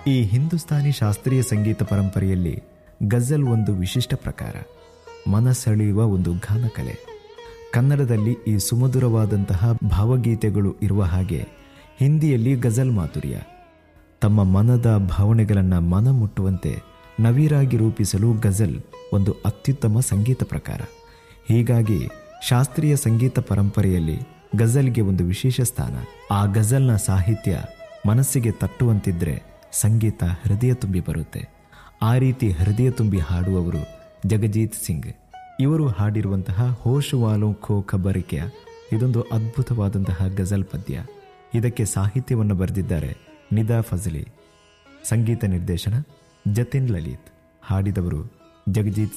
ಈ ಹಿಂದೂಸ್ತಾನಿ ಶಾಸ್ತ್ರೀಯ ಸಂಗೀತ ಪರಂಪರೆಯಲ್ಲಿ ಗಜಲ್ ಒಂದು ವಿಶಿಷ್ಟ ಪ್ರಕಾರ ಮನಸೆಳೆಯುವ ಒಂದು ಗಾನಕಲೆ ಕನ್ನಡದಲ್ಲಿ ಈ ಸುಮಧುರವಾದಂತಹ ಭಾವಗೀತೆಗಳು ಇರುವ ಹಾಗೆ ಹಿಂದಿಯಲ್ಲಿ ಗಜಲ್ ಮಾಧುರ್ಯ ತಮ್ಮ ಮನದ ಭಾವನೆಗಳನ್ನು ಮನ ಮುಟ್ಟುವಂತೆ ನವೀರಾಗಿ ರೂಪಿಸಲು ಗಜಲ್ ಒಂದು ಅತ್ಯುತ್ತಮ ಸಂಗೀತ ಪ್ರಕಾರ ಹೀಗಾಗಿ ಶಾಸ್ತ್ರೀಯ ಸಂಗೀತ ಪರಂಪರೆಯಲ್ಲಿ ಗಜಲ್ಗೆ ಒಂದು ವಿಶೇಷ ಸ್ಥಾನ ಆ ಗಜಲ್ನ ಸಾಹಿತ್ಯ ಮನಸ್ಸಿಗೆ ತಟ್ಟುವಂತಿದ್ರೆ ಸಂಗೀತ ಹೃದಯ ತುಂಬಿ ಬರುತ್ತೆ ಆ ರೀತಿ ಹೃದಯ ತುಂಬಿ ಹಾಡುವವರು ಜಗಜೀತ್ ಸಿಂಗ್ ಇವರು ಹಾಡಿರುವಂತಹ ಹೋಶ್ ವಾಲೋ ಖೋ ಖಬರಿಕೆಯ ಇದೊಂದು ಅದ್ಭುತವಾದಂತಹ ಗಜಲ್ ಪದ್ಯ ಇದಕ್ಕೆ ಸಾಹಿತ್ಯವನ್ನು ಬರೆದಿದ್ದಾರೆ ನಿದಾ ಫಜಲಿ ಸಂಗೀತ ನಿರ್ದೇಶನ ಜತಿನ್ ಲಲಿತ್ ಹಾಡಿದವರು ಜಗಜೀತ್